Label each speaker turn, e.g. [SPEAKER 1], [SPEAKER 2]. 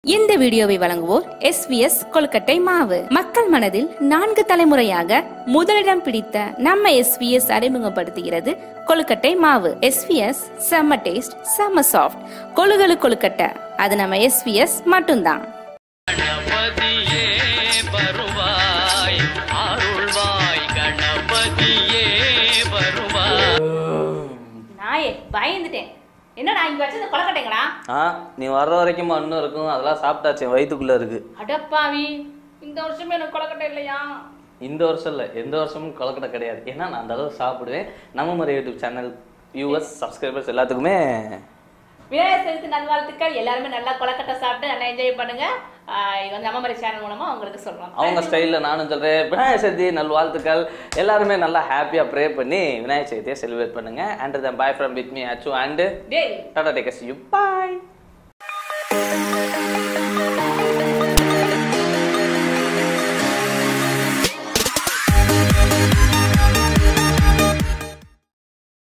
[SPEAKER 1] இந்த வீடியோவை வழங்குவோர் எஸ்விஎஸ் கொல்கட்டை மாவு மக்கள் மனதில் நான்கு தலைமுறையாக முதலிடம் பிடித்த நம்ம எஸ்விஎஸ் அறிமுகப்படுத்துகிறது கொழுக்கட்டை மாவு எஸ்விஎஸ் செம்ம டேஸ்ட் செம்ம சாஃப்ட் கொழுகலு கொழுக்கட்டை அது நம்ம எஸ்விஎஸ் மட்டும்தான்
[SPEAKER 2] கணபதியே வருவாய் அருள்வாய் கணபதியே வருவாய்
[SPEAKER 1] நாயே பயந்துட்டேன் என்னடா இங்க வச்சது கொலக்கட்டைங்களா
[SPEAKER 3] ஆ நீ வர்ற வரைக்கும் இன்னும் இருக்கும் அதெல்லாம் சாப்பிட்டாச்சு வயிற்றுக்குள்ள இருக்கு
[SPEAKER 1] அடப்பாவி இந்த வருஷமே எனக்கு கொலக்கட்டை இல்லையா
[SPEAKER 3] இந்த வருஷம் இல்லை எந்த வருஷமும் கொலக்கட்டை கிடையாது ஏன்னா நான் அந்த அளவு சாப்பிடுவேன் நம்ம மாதிரி யூடியூப் சேனல் வியூவர்ஸ் சப்ஸ்கிரைபர்ஸ் எல்லாத்துக்குமே
[SPEAKER 1] விநாயகர் சதுர்த்தி நல்வாழ்த்துக்கள் எல்லாருமே நல்லா கொலக்கட்டை சாப்பிட்டு நல்லா என்ஜாய் பண்ணுங்க ஆஹ் இது வந்து நம்ம மாதிரி சேனல் மூலமா உங்களுக்கு சொல்றோம்
[SPEAKER 3] அவங்க ஸ்டைலில் நானும் சொல்கிறேன் விநாயகர் சதுர்த்தி நல்வாழ்த்துக்கள் எல்லாருமே நல்லா ஹாப்பியாக ப்ரே பண்ணி விநாயகர் சதுர்த்தியை செலிப்ரேட் பண்ணுங்க and then bye from with me அச்சு அண்டு
[SPEAKER 1] டேய்
[SPEAKER 3] டாடா டேக்கஸ் யூ பாய்